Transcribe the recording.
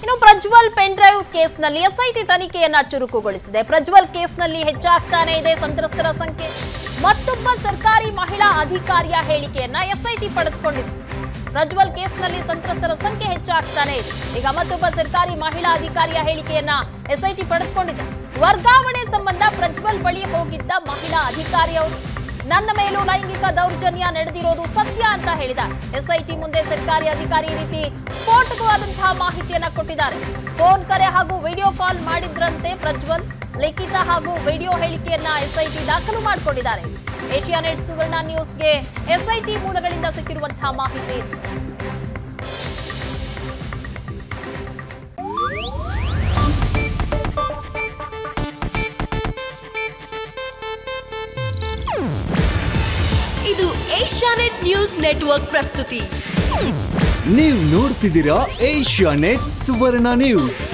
ಇನ್ನು Prajwal pen drive ಕೇಸ್ನಲ್ಲಿ SIT ತನಿಖೆಯನ್ನ ಚುರುಕುಗೊಳಿಸಿದೆ ಪ್ರಜ್ವಲ್ ಕೇಸ್ನಲ್ಲಿ ಹೆಚ್ಚಾಗ್ತಾನೆ ಇದೆ ಸಂತ್ರಸ್ತರ ಸಂಖ್ಯೆ ಮತ್ತೊಬ್ಬ ಸರ್ಕಾರಿ ಮಹಿಳಾ ಅಧಿಕಾರಿಯ ಹೇಳಿಕೆಯನ್ನ ಎಸ್ಐಟಿ ಪಡೆದುಕೊಂಡಿದೆ ಪ್ರಜ್ವಲ್ ಕೇಸ್ನಲ್ಲಿ ಸಂತ್ರಸ್ತರ ಸಂಖ್ಯೆ ಹೆಚ್ಚಾಗ್ತಾನೆ ಇದೆ ಈಗ ಮತ್ತೊಬ್ಬ ಸರ್ಕಾರಿ ಮಹಿಳಾ ಅಧಿಕಾರಿಯ ಹೇಳಿಕೆಯನ್ನ ಎಸ್ಐಟಿ ಪಡೆದುಕೊಂಡಿದೆ ವರ್ಗಾವಣೆ ಸಂಬಂಧ ಪ್ರಜ್ವಲ್ ಬಳಿ ಹೋಗಿದ್ದ ಮಹಿಳಾ ಅಧಿಕಾರಿ ಅವರು ನನ್ನ ಮೇಲೂ ಲೈಂಗಿಕ ದೌರ್ಜನ್ಯ ನಡೆದಿರೋದು ಸತ್ಯ ಅಂತ ಹೇಳಿದ್ದಾರೆ ಎಸ್ಐಟಿ ಮುಂದೆ ಸರ್ಕಾರಿ ಅಧಿಕಾರಿ ಈ ರೀತಿ ಸ್ಫೋಟಕವಾದಂತಹ ಮಾಹಿತಿಯನ್ನ ಕೊಟ್ಟಿದ್ದಾರೆ ಫೋನ್ ಕರೆ ಹಾಗೂ ವಿಡಿಯೋ ಕಾಲ್ ಮಾಡಿದ್ರಂತೆ ಪ್ರಜ್ವಲ್ ಲಿಖಿತ ಹಾಗೂ ವಿಡಿಯೋ ಹೇಳಿಕೆಯನ್ನ ಎಸ್ಐಟಿ ದಾಖಲು ಮಾಡಿಕೊಂಡಿದ್ದಾರೆ ಏಷ್ಯಾನೆಟ್ ಸುವರ್ಣ ನ್ಯೂಸ್ಗೆ ಎಸ್ಐಟಿ ಮೂಲಗಳಿಂದ ಸಿಕ್ಕಿರುವಂತಹ ಮಾಹಿತಿ ಇದು. ಇದು ಏಷ್ಯಾನೆಟ್ ನ್ಯೂಸ್ ನೆಟ್ವರ್ಕ್ ಪ್ರಸ್ತುತಿ ನೀವು ನೋಡ್ತಿದ್ದೀರಾ ಏಷ್ಯಾ ನೆಟ್ ಸುವರ್ಣ ನ್ಯೂಸ್